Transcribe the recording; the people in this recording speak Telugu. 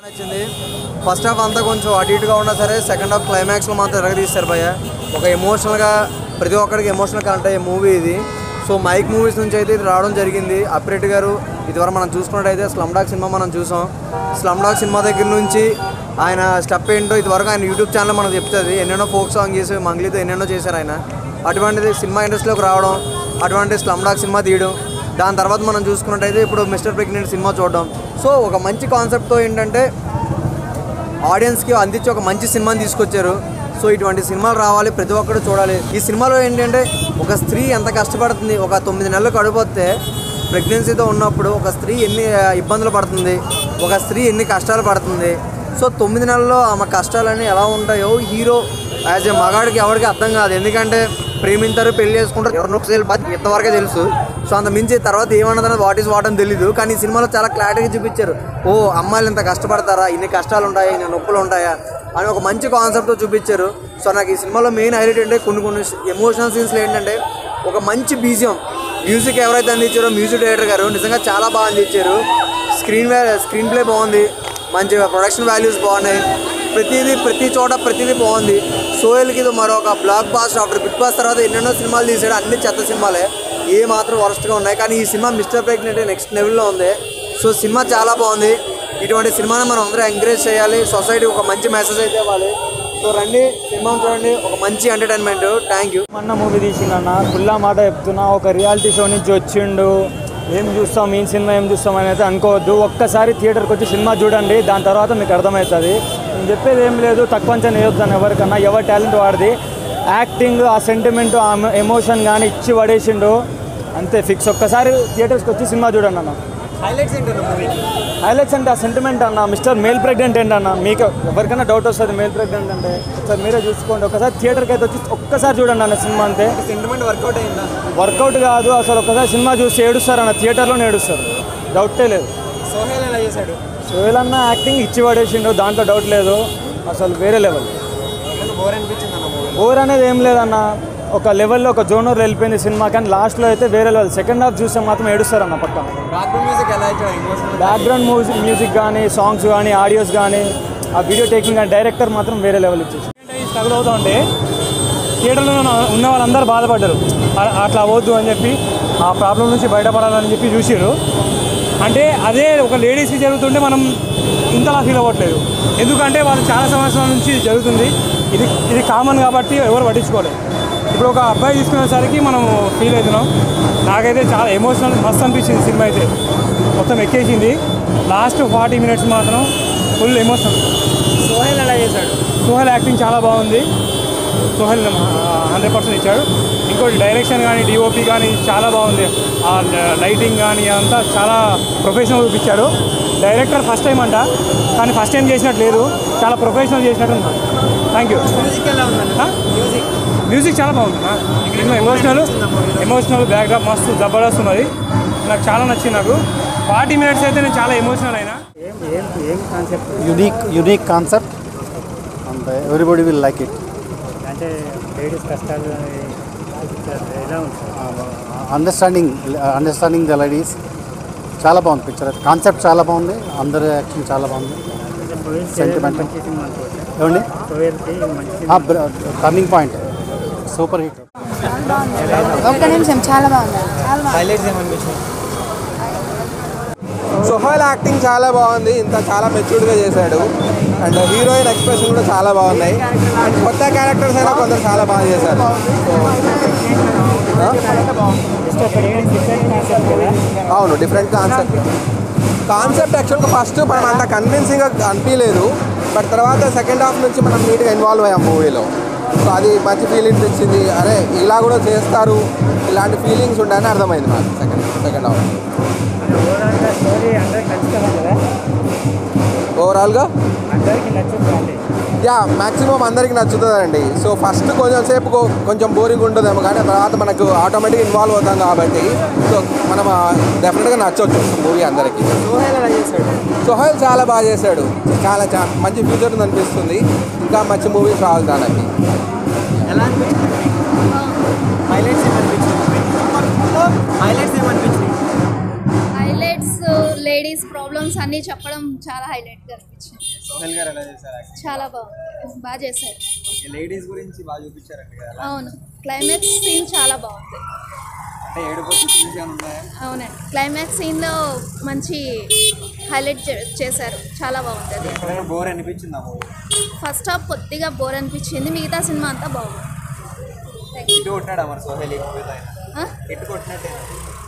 నచ్చింది ఫస్ట్ హాఫ్ అంతా కొంచెం అటు ఇటుగా ఉన్నా సరే సెకండ్ హాఫ్ క్లైమాక్స్లో మాత్రం ఎరగదీస్తారు భయ్య ఒక ఎమోషనల్గా ప్రతి ఒక్కరికి ఎమోషనల్ కనెక్ట్ అయ్యే మూవీ ఇది సో మైక్ మూవీస్ నుంచి అయితే ఇది రావడం జరిగింది అప్రెట్ గారు ఇదివరకు మనం చూసుకున్నట్టయితే స్లమ్ డాగ్ సినిమా మనం చూసాం స్లమ్ డాగ్ సినిమా దగ్గర నుంచి ఆయన స్టెప్ ఏంటో ఇదివరకు ఆయన యూట్యూబ్ ఛానల్ మనకు చెప్తుంది ఎన్నెన్నో ఫోక్ సాంగ్ చేసి మంగ్లీతో ఎన్నెన్నో చేశారు ఆయన అటువంటిది సినిమా ఇండస్ట్రీలోకి రావడం అటువంటి స్లమ్ డాగ్ సినిమా తీయడం దాని తర్వాత మనం చూసుకున్నట్టయితే ఇప్పుడు మిస్టర్ ప్రెగ్నెంట్ సినిమా చూడడం సో ఒక మంచి కాన్సెప్ట్తో ఏంటంటే ఆడియన్స్కి అందించి ఒక మంచి సినిమాని తీసుకొచ్చారు సో ఇటువంటి సినిమాలు రావాలి ప్రతి ఒక్కరు చూడాలి ఈ సినిమాలో ఏంటంటే ఒక స్త్రీ ఎంత కష్టపడుతుంది ఒక తొమ్మిది నెలలు కడిపోతే ప్రెగ్నెన్సీతో ఉన్నప్పుడు ఒక స్త్రీ ఎన్ని ఆ, ఇబ్బందులు పడుతుంది ఒక స్త్రీ ఎన్ని కష్టాలు పడుతుంది సో తొమ్మిది నెలల్లో ఆమె కష్టాలన్నీ ఎలా ఉంటాయో హీరో యాజ్ ఏ మగాడికి ఎవరికి అర్థం కాదు ఎందుకంటే ప్రేమింటారు పెళ్లి చేసుకుంటారు ఎవరినో ఒకసారి బాధ ఇంతవరకే తెలుసు సో అంత మించి తర్వాత ఏమన్నది వాట్ ఈస్ వాట్ అని తెలియదు కానీ ఈ సినిమాలో చాలా క్లారిటీగా చూపించారు ఓ అమ్మాయిలు ఇంత కష్టపడతారా ఇన్ని కష్టాలు ఉంటాయా ఇన్ని నొప్పులు ఉంటాయా అని ఒక మంచి కాన్సెప్ట్తో చూపించారు సో నాకు ఈ సినిమాలో మెయిన్ హైలైట్ అంటే కొన్ని కొన్ని ఎమోషనల్ సీన్స్లో ఏంటంటే ఒక మంచి బీజియం మ్యూజిక్ ఎవరైతే అందించారో మ్యూజిక్ డైరెక్టర్ గారు నిజంగా చాలా బాగా అందించారు స్క్రీన్ స్క్రీన్ ప్లే బాగుంది మంచి ప్రొడక్షన్ వాల్యూస్ బాగున్నాయి ప్రతిదీ ప్రతి చోట ప్రతిదీ బాగుంది సోయల్కి ఇది మరొక blockbuster after Bigg Boss తర్వాత ఎన్నెన్నో సినిమాలు తీసాడు అన్ని చెత్త సినిమాలే ఏ మాత్రం వరస్ట్గా ఉన్నాయి కానీ ఈ సినిమా మిస్టర్ ప్రెగ్నెంట్ నెక్స్ట్ లెవెల్లో ఉంది సో సినిమా చాలా బాగుంది ఇటువంటి సినిమాని మనం అందరూ ఎంకరేజ్ చేయాలి సొసైటీ ఒక మంచి మెసేజ్ అయితే ఇవ్వాలి సో రండి సినిమా చూడండి ఒక మంచి ఎంటర్టైన్మెంట్ థ్యాంక్ యూ మొన్న మూవీ తీసిండన్న ఫుల్లా మాట చెప్తున్నా ఒక రియాలిటీ షో నుంచి వచ్చిండు ఏం చూస్తాం ఈ సినిమా ఏం చూస్తాం అని అయితే అనుకోవద్దు ఒక్కసారి థియేటర్కి వచ్చి సినిమా చూడండి దాని తర్వాత మీకు అర్థమవుతుంది నేను చెప్పేది ఏం లేదు తక్కువ అంచనా వేయొద్దాను ఎవరికన్నా ఎవరి టాలెంట్ వాడిది యాక్టింగ్ ఆ సెంటిమెంట్ ఆ ఎమోషన్ కానీ ఇచ్చి పడేసిండు అంతే ఫిక్స్ ఒక్కసారి థియేటర్స్కి వచ్చి సినిమా చూడండి అన్న హైలైట్స్ ఏంటన్నా మూవీ హైలైట్స్ అంటే ఆ సెంటిమెంట్ అన్న మిస్టర్ మేల్ ప్రెగ్నెంట్ ఏంటన్న మీకు ఎవరికైనా డౌట్ వస్తుంది మేల్ ప్రెగ్నెంట్ అంటే ఒకసారి మీరే చూసుకోండి ఒకసారి థియేటర్కి అయితే వచ్చి ఒక్కసారి చూడండి అన్న సినిమా అంతే సెంటిమెంట్ వర్కౌట్ అయిందా వర్కౌట్ కాదు అసలు ఒకసారి సినిమా చూసి ఏడుస్తారు అన్న థియేటర్లోనే ఏడుస్తారు డౌటే లేదు సోహెల్ ఎలా చేశాడు సోహెల్ అన్న యాక్టింగ్ ఇచ్చి పడేసిండు దాంట్లో డౌట్ లేదు అసలు వేరే లెవెల్ బోర్ అనిపించింది అన్న మూవీ ఓవర్ అనేది ఏం లేదన్న ఒక లెవెల్లో ఒక జోనర్ వెళ్ళిపోయింది సినిమా కానీ లాస్ట్లో అయితే వేరే లెవెల్ సెకండ్ హాఫ్ చూస్తే మాత్రం ఏడుస్తారు అన్న పక్క బ్యాక్గ్రౌండ్ మ్యూజిక్ ఎలా ఇచ్చాడు ఎమోషనల్ బ్యాక్గ్రౌండ్ మ్యూజిక్ మ్యూజిక్ కానీ సాంగ్స్ కానీ ఆడియోస్ కానీ ఆ వీడియో టేకింగ్ కానీ డైరెక్టర్ మాత్రం వేరే లెవెల్ ఇచ్చేసి స్ట్రగుల్ అవుతూ ఉంటే థియేటర్లో ఉన్న వాళ్ళందరూ బాధపడ్డారు అ- అట్లా అవ్వద్దు అని చెప్పి ఆ ప్రాబ్లం నుంచి బయటపడాలని చెప్పి చూసిర్రు అంటే అదే ఒక లేడీస్కి జరుగుతుంటే మనం ఇంతలా ఫీల్ అవ్వట్లేదు ఎందుకంటే వాళ్ళు చాలా సంవత్సరాల నుంచి ఇది జరుగుతుంది ఇది ఇది కామన్ కాబట్టి ఎవరు పట్టించుకోలేదు ఇప్పుడు ఒక అబ్బాయి తీసుకునేసరికి మనం ఫీల్ అవుతున్నాం నాకైతే చాలా ఎమోషనల్ మస్తు అనిపించింది సినిమా అయితే మొత్తం ఎక్కేసింది లాస్ట్ ఫార్టీ మినిట్స్ మాత్రం ఫుల్ ఎమోషనల్ సోహెల్ ఎలా చేశాడు సోహెల్ యాక్టింగ్ చాలా బాగుంది సోహెల్ హండ్రెడ్ పర్సెంట్ ఇచ్చాడు ఇంకోటి డైరెక్షన్ కానీ డిఓపి కానీ చాలా బాగుంది ఆ లైటింగ్ కానీ అంతా చాలా ప్రొఫెషనల్ చూపించాడు డైరెక్టర్ ఫస్ట్ టైం అంట కానీ ఫస్ట్ టైం చేసినట్టు లేదు చాలా ప్రొఫెషనల్ చేసినట్టు ఉంది థ్యాంక్ యూ మ్యూజిక్ ఎలా ఉందన్న మ్యూజిక్ మ్యూజిక్ చాలా బాగుంది ఇంకా ఎమోషనల్ ఎమోషనల్ బ్యాక్డ్రాప్ మస్తు జబర్దస్త్ ఉన్నది నాకు చాలా నచ్చింది నాకు ఫార్టీ మినిట్స్ అయితే నేను చాలా ఎమోషనల్ అయినా unique unique concept and uh, everybody will like it అంటే లేడీస్ కష్టాలు ఎలా ఉంటుంది అండర్స్టాండింగ్ అండర్స్టాండింగ్ ద లేడీస్ చాలా బాగుంది పిక్చర్ కాన్సెప్ట్ చాలా బాగుంది అందరి యాక్షన్ చాలా బాగుంది సెంటిమెంట్ ఏమండి టర్నింగ్ పాయింట్ సూపర్ హిట్ ఒక్క నిమిషం చాలా బాగుంది చాలా బాగుంది హైలైట్స్ ఏమనిపించింది సోహెల్ యాక్టింగ్ చాలా బాగుంది ఇంత చాలా మెచ్యూర్డ్గా చేశాడు అండ్ హీరోయిన్ ఎక్స్ప్రెషన్ కూడా చాలా బాగున్నాయి అండ్ కొత్త క్యారెక్టర్స్ అయినా కొందరు చాలా బాగా చేశారు అవును డిఫరెంట్ కాన్సెప్ట్ కాన్సెప్ట్ యాక్చువల్గా ఫస్ట్ మనం అంత కన్విన్సింగ్గా అనిపించలేదు బట్ తర్వాత సెకండ్ హాఫ్ నుంచి మనం నీట్గా ఇన్వాల్వ్ అయ్యాం మూవీలో సో అది మంచి ఫీలింగ్స్ ఇచ్చింది అరే ఇలా కూడా చేస్తారు ఇలాంటి ఫీలింగ్స్ ఉంటాయని అర్థమైంది నాకు సెకండ్ సెకండ్ హాఫ్ ఓవరాల్గా యా మ్యాక్సిమం అందరికి నచ్చుతుందండి సో ఫస్ట్ కొంచెం సేపు కొ- కొంచెం బోరింగ్ ఉంటుందేమో కానీ తర్వాత మనకు ఆటోమేటిక్ ఇన్వాల్వ్ అవుతాం కాబట్టి సో మనం డెఫినెట్గా నచ్చవచ్చు మూవీ అందరికీ సోహెల్ ఎలా చేశాడు సోహెల్ చాలా బాగా చేశాడు చాలా చా మంచి ఫ్యూచర్ ఉంది అనిపిస్తుంది ఇంకా మంచి మూవీస్ రావాలి దానికి ఎలా అనిపించింది హైలైట్స్ ఏమనిపించింది హైలైట్స్ ఏమనిపించింది హైలైట్స్ లేడీస్ ప్రాబ్లమ్స్ అన్నీ చెప్పడం చాలా హైలైట్గా అనిపించింది సోహెల్ గారు ఎలా చేశారు చాలా బాగుంది బాగా చేశారు లేడీస్ గురించి బాగా చూపించారంట కదా అవును క్లైమాక్స్ సీన్ చాలా బాగుంది అంటే ఏడుపు సీన్స్ ఏమైనా ఉన్నాయా అవునండి క్లైమాక్స్ సీన్లో మంచి హైలైట్ చే- చేశారు చాలా బాగుంది అది ఎక్కడైనా బోర్ అనిపించింది ఆ మూవీ ఫస్ట్ హాఫ్ కొద్దిగా బోర్ అనిపించింది మిగతా సినిమా అంతా బాగుంది Thank you. ఇటు కొట్టినాడా మరి సోహెల్ ఈ మూవీలో ఆయన ఆ? ఎటు కొట్టినట్టే